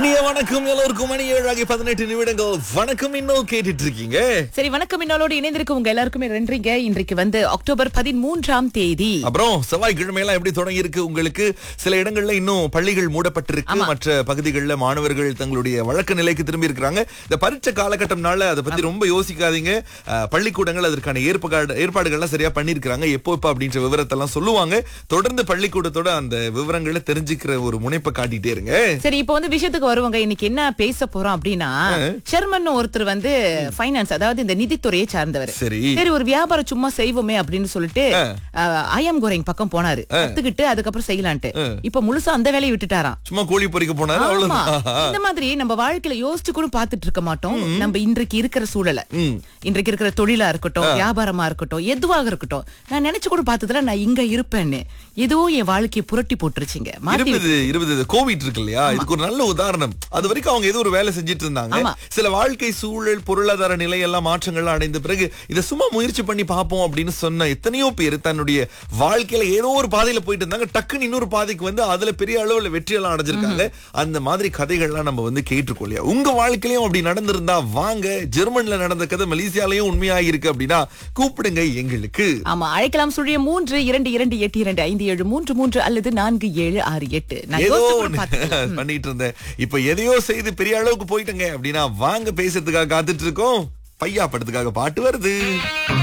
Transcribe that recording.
இனிய வணக்கம் எல்லோருக்கும் மணி ஏழாகி பதினெட்டு நிமிடங்கள் வணக்கம் இன்னும் கேட்டுட்டு இருக்கீங்க சரி வணக்கம் இன்னோடு இணைந்திருக்கும் உங்க எல்லாருக்குமே நன்றிங்க இன்றைக்கு வந்து அக்டோபர் பதிமூன்றாம் தேதி அப்புறம் செவ்வாய்க்கிழமை எல்லாம் எப்படி தொடங்கி இருக்கு உங்களுக்கு சில இடங்கள்ல இன்னும் பள்ளிகள் மூடப்பட்டிருக்கு மற்ற பகுதிகளில் மாணவர்கள் தங்களுடைய வழக்க நிலைக்கு திரும்பி இருக்கிறாங்க இந்த பரீட்சை காலகட்டம்னால அதை பத்தி ரொம்ப யோசிக்காதீங்க அஹ், பள்ளிக்கூடங்கள் அதற்கான ஏற்பாடு ஏற்பாடுகள்லாம் சரியா பண்ணிருக்காங்க எப்போ எப்ப அப்படின்ற விவரத்தை எல்லாம் சொல்லுவாங்க தொடர்ந்து பள்ளிக்கூடத்தோட அந்த விவரங்களை தெரிஞ்சுக்கிற ஒரு முனைப்பை காட்டிட்டே இருங்க சரி இப்போ வந்து விஷயத்துக்கு வருவாங்க இன்னைக்கு என்ன பேச போறோம் அப்படின்னா ஷெர்மன் ஒருத்தர் வந்து ஃபைனான்ஸ் அதாவது இந்த நிதித்துறையை சார்ந்தவர் சரி சரி ஒரு வியாபாரம் சும்மா செய்வோமே அப்படின்னு சொல்லிட்டு ஐயம் கோரிங் பக்கம் போனாரு கத்துக்கிட்டு அதுக்கப்புறம் செய்யலான்ட்டு இப்ப முழுசா அந்த வேலையை விட்டுட்டாராம் சும்மா கோழி பொறிக்க போனாரு ஆமா. அவ்வளவுதான் இந்த மாதிரி நம்ம வாழ்க்கையில யோசிச்சு கூட பாத்துட்டு இருக்க மாட்டோம் நம்ம இன்றைக்கு இருக்கிற சூழலை இன்றைக்கு இருக்கிற தொழிலா இருக்கட்டும் வியாபாரமா இருக்கட்டும் எதுவாக இருக்கட்டும் நான் நினைச்சு கூட பார்த்ததுல நான் இங்க இருப்பேன்னு ஏதோ என் வாழ்க்கையை புரட்டி போட்டுருச்சுங்க மாத்தி இருபது இருபது கோவிட் இருக்கு இல்லையா இதுக்கு ஒரு நல்ல உதாரணம் அது வரைக்கும் அவங்க ஏதோ ஒரு வேலை செஞ்சிட்டு இருந்தாங்க ஆமா. சில வாழ்க்கை சூழல் பொருளாதார நிலை எல்லாம் மாற்றங்கள்லாம் அடைந்த பிறகு இதை சும்மா முயற்சி பண்ணி பார்ப்போம் அப்படின்னு சொன்ன எத்தனையோ பேர் தன்னுடைய வாழ்க்கையில ஏதோ ஒரு பாதையில போயிட்டு இருந்தாங்க டக்குன்னு இன்னொரு பாதைக்கு வந்து அதுல பெரிய அளவுல வெற்றி எல்லாம் அடைஞ்சிருக்காங்க அந்த மாதிரி கதைகள்லாம் நம்ம வந்து கேட்டிருக்கோம் இல்லையா உங்க வாழ்க்கையிலயும் அப்படி நடந்திருந்தா வாங்க ஜெர்மன்ல நடந்த கதை மலேசியாலயும் உண்மையாக இருக்கு அப்படின்னா கூப்பிடுங்க எங்களுக்கு ஆமா அழைக்கலாம் சுழிய மூன்று இரண்டு இரண்டு எட்டு இரண்டு ஐந்து ஏழு மூன்று மூன்று அல்லது நான்கு ஏழு ஆறு எட்டு நான் ஏதோ யோசிச்சு கூட ஒண்ணு பார்த்தேன். பண்ணிட்டு இருந்தேன் இப்ப எதையோ செய்து பெரிய அளவுக்கு போயிட்டங்க அப்படின்னா வாங்க பேசுறதுக்காக காத்துட்டு இருக்கோம் பையா படத்துக்காக பாட்டு வருது